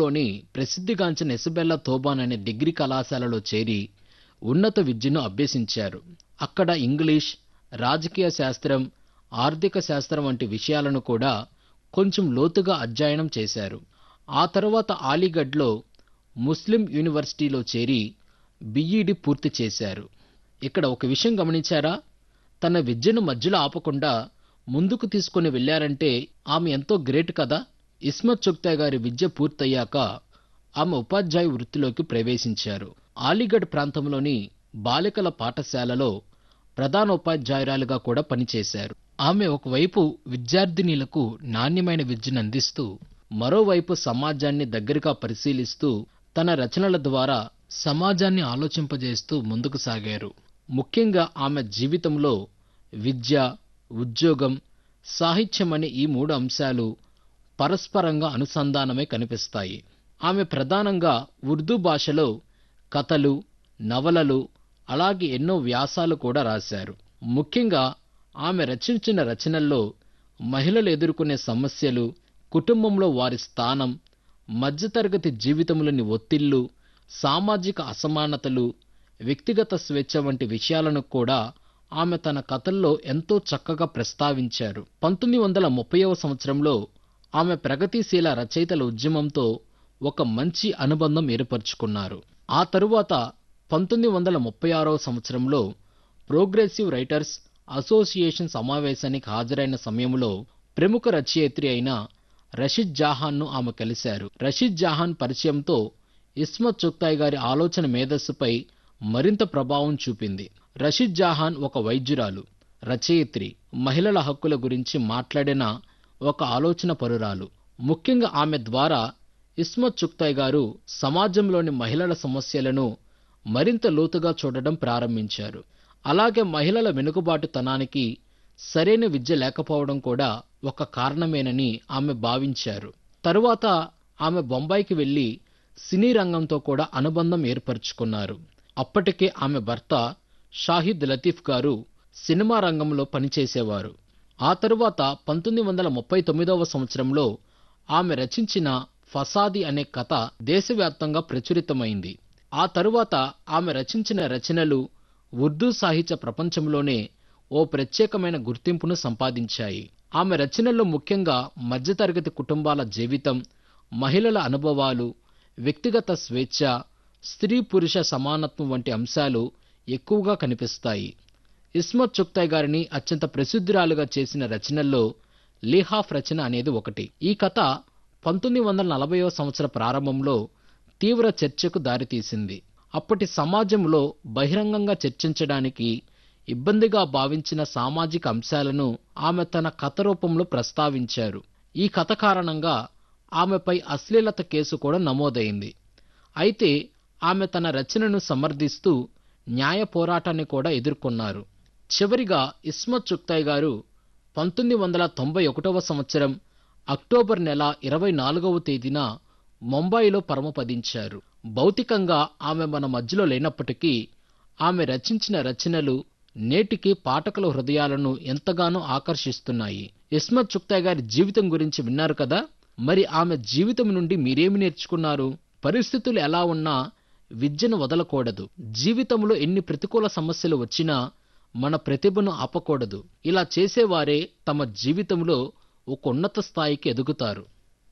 యూరోప్లోని ప్రసిద్ధిగాంచిన ఎసబెల్లా తోబాన్ అనే డిగ్రీ కళాశాలలో చేరి ఉన్నత విద్యను అభ్యసించారు అక్కడ ఇంగ్లీష్ రాజకీయ శాస్త్రం ఆర్థిక శాస్త్రం వంటి విషయాలను కూడా కొంచెం లోతుగా అధ్యయనం చేశారు ఆ తర్వాత ఆలీగఢ్లో ముస్లిం యూనివర్సిటీలో చేరి బిఈడి పూర్తి చేశారు ఇక్కడ ఒక విషయం గమనించారా తన విద్యను మధ్యలో ఆపకుండా ముందుకు తీసుకుని వెళ్లారంటే ఆమె ఎంతో గ్రేట్ కదా ఇస్మత్ చుక్తా గారి విద్య పూర్తయ్యాక ఆమె ఉపాధ్యాయ వృత్తిలోకి ప్రవేశించారు ఆలీగఢ్ ప్రాంతంలోని బాలికల పాఠశాలలో ప్రధానోపాధ్యాయురాలుగా కూడా పనిచేశారు ఆమె ఒకవైపు విద్యార్థినీలకు నాణ్యమైన విద్యను అందిస్తూ మరోవైపు సమాజాన్ని దగ్గరగా పరిశీలిస్తూ తన రచనల ద్వారా సమాజాన్ని ఆలోచింపజేస్తూ ముందుకు సాగారు ముఖ్యంగా ఆమె జీవితంలో విద్య ఉద్యోగం సాహిత్యం అనే ఈ మూడు అంశాలు పరస్పరంగా అనుసంధానమై కనిపిస్తాయి ఆమె ప్రధానంగా ఉర్దూ భాషలో కథలు నవలలు అలాగే ఎన్నో వ్యాసాలు కూడా రాశారు ముఖ్యంగా ఆమె రచించిన రచనల్లో మహిళలు ఎదుర్కొనే సమస్యలు కుటుంబంలో వారి స్థానం మధ్యతరగతి జీవితంలోని ఒత్తిళ్లు సామాజిక అసమానతలు వ్యక్తిగత స్వేచ్ఛ వంటి విషయాలను కూడా ఆమె తన కథల్లో ఎంతో చక్కగా ప్రస్తావించారు పంతొమ్మిది వందల ముప్పైవ సంవత్సరంలో ఆమె ప్రగతిశీల రచయితల ఉద్యమంతో ఒక మంచి అనుబంధం ఏర్పరచుకున్నారు ఆ తరువాత పంతొమ్మిది వందల ముప్పై ఆరవ సంవత్సరంలో ప్రోగ్రెసివ్ రైటర్స్ అసోసియేషన్ సమావేశానికి హాజరైన సమయంలో ప్రముఖ రచయిత్రి అయిన రషీద్ జాహాన్ను ఆమె కలిశారు రషీద్ జాహాన్ పరిచయంతో ఇస్మత్ చుక్తాయ్ గారి ఆలోచన మేధస్సుపై మరింత ప్రభావం చూపింది రషీద్ జాహాన్ ఒక వైద్యురాలు రచయిత్రి మహిళల హక్కుల గురించి మాట్లాడిన ఒక ఆలోచన పరురాలు ముఖ్యంగా ఆమె ద్వారా ఇస్మత్ చుక్తాయ్ గారు సమాజంలోని మహిళల సమస్యలను మరింత లోతుగా చూడడం ప్రారంభించారు అలాగే మహిళల వెనుకబాటుతనానికి సరైన విద్య లేకపోవడం కూడా ఒక కారణమేనని ఆమె భావించారు తరువాత ఆమె బొంబాయికి వెళ్లి సినీ రంగంతో కూడా అనుబంధం ఏర్పరచుకున్నారు అప్పటికే ఆమె భర్త షాహిద్ లతీఫ్ గారు సినిమా రంగంలో పనిచేసేవారు ఆ తరువాత పంతొమ్మిది వందల ముప్పై తొమ్మిదవ సంవత్సరంలో ఆమె రచించిన ఫసాది అనే కథ దేశవ్యాప్తంగా ప్రచురితమైంది ఆ తరువాత ఆమె రచించిన రచనలు ఉర్దూ సాహిత్య ప్రపంచంలోనే ఓ ప్రత్యేకమైన గుర్తింపును సంపాదించాయి ఆమె రచనల్లో ముఖ్యంగా మధ్యతరగతి కుటుంబాల జీవితం మహిళల అనుభవాలు వ్యక్తిగత స్వేచ్ఛ స్త్రీ పురుష సమానత్వం వంటి అంశాలు ఎక్కువగా కనిపిస్తాయి ఇస్మత్ చుక్తాయ్ గారిని అత్యంత ప్రసిద్ధురాలుగా చేసిన రచనల్లో లీహాఫ్ రచన అనేది ఒకటి ఈ కథ పంతొమ్మిది వందల నలభైవ సంవత్సర ప్రారంభంలో తీవ్ర చర్చకు దారితీసింది అప్పటి సమాజంలో బహిరంగంగా చర్చించడానికి ఇబ్బందిగా భావించిన సామాజిక అంశాలను ఆమె తన కథ రూపంలో ప్రస్తావించారు ఈ కథ కారణంగా ఆమెపై అశ్లీలత కేసు కూడా నమోదైంది అయితే ఆమె తన రచనను సమర్థిస్తూ న్యాయ పోరాటాన్ని కూడా ఎదుర్కొన్నారు చివరిగా ఇస్మత్ చుక్తాయ్ గారు పంతొమ్మిది వందల తొంభై ఒకటవ సంవత్సరం అక్టోబర్ నెల ఇరవై నాలుగవ తేదీన ముంబైలో పరమపదించారు భౌతికంగా ఆమె మన మధ్యలో లేనప్పటికీ ఆమె రచించిన రచనలు నేటికి పాఠకుల హృదయాలను ఎంతగానో ఆకర్షిస్తున్నాయి ఇస్మత్ చుక్తాయ్ గారి జీవితం గురించి విన్నారు కదా మరి ఆమె జీవితం నుండి మీరేమి నేర్చుకున్నారు పరిస్థితులు ఎలా ఉన్నా విద్యను వదలకూడదు జీవితంలో ఎన్ని ప్రతికూల సమస్యలు వచ్చినా మన ప్రతిభను ఆపకూడదు ఇలా చేసేవారే తమ జీవితంలో ఒక ఉన్నత స్థాయికి ఎదుగుతారు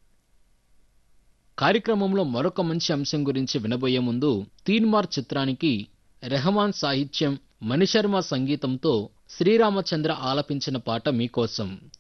కార్యక్రమంలో మరొక మంచి అంశం గురించి వినబోయే ముందు తీన్మార్ చిత్రానికి రెహమాన్ సాహిత్యం మణిశర్మ సంగీతంతో శ్రీరామచంద్ర ఆలపించిన పాట మీకోసం